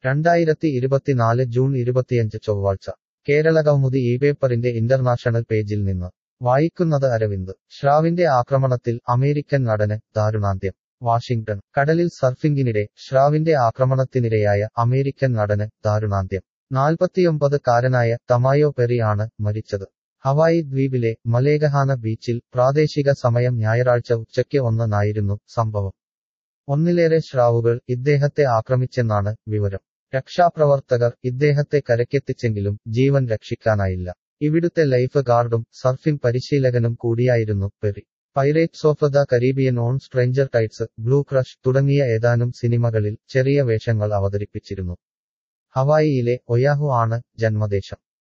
രണ്ടായിരത്തി ഇരുപത്തിനാല് ജൂൺ ഇരുപത്തിയഞ്ച് ചൊവ്വാഴ്ച കേരള കൗമുദി ഈ പേപ്പറിന്റെ ഇന്റർനാഷണൽ പേജിൽ നിന്ന് വായിക്കുന്നത് അരവിന്ദ് ശ്രാവിന്റെ ആക്രമണത്തിൽ അമേരിക്കൻ നടന് ദാരുണാന്ത്യം വാഷിംഗ്ടൺ കടലിൽ സർഫിംഗിനിടെ ശ്രാവിന്റെ ആക്രമണത്തിനിരയായ അമേരിക്കൻ നടന് ദാരുണാന്ത്യം നാൽപ്പത്തിയൊമ്പത് കാരനായ തമായോ പെറി ആണ് മരിച്ചത് ഹവായി ദ്വീപിലെ മലേഗഹാന ബീച്ചിൽ പ്രാദേശിക സമയം ഞായറാഴ്ച ഉച്ചയ്ക്ക് ഒന്നിനായിരുന്നു സംഭവം ഒന്നിലേറെ ശ്രാവുകൾ ഇദ്ദേഹത്തെ ആക്രമിച്ചെന്നാണ് വിവരം രക്ഷാപ്രവർത്തകർ ഇദ്ദേഹത്തെ കരക്കെത്തിച്ചെങ്കിലും ജീവൻ രക്ഷിക്കാനായില്ല ഇവിടുത്തെ ലൈഫ് ഗാർഡും സർഫിംഗ് പരിശീലകനും കൂടിയായിരുന്നു Perry pirates of the Caribbean on stranger tides blue crush തുടങ്ങിയ ഏതാനും സിനിമകളിൽ ചെറിയ വേഷങ്ങൾ അവതരിപ്പിച്ചിരുന്നു ഹവായിയിലെ ഒയാഹു ആണ് ജന്മദേശം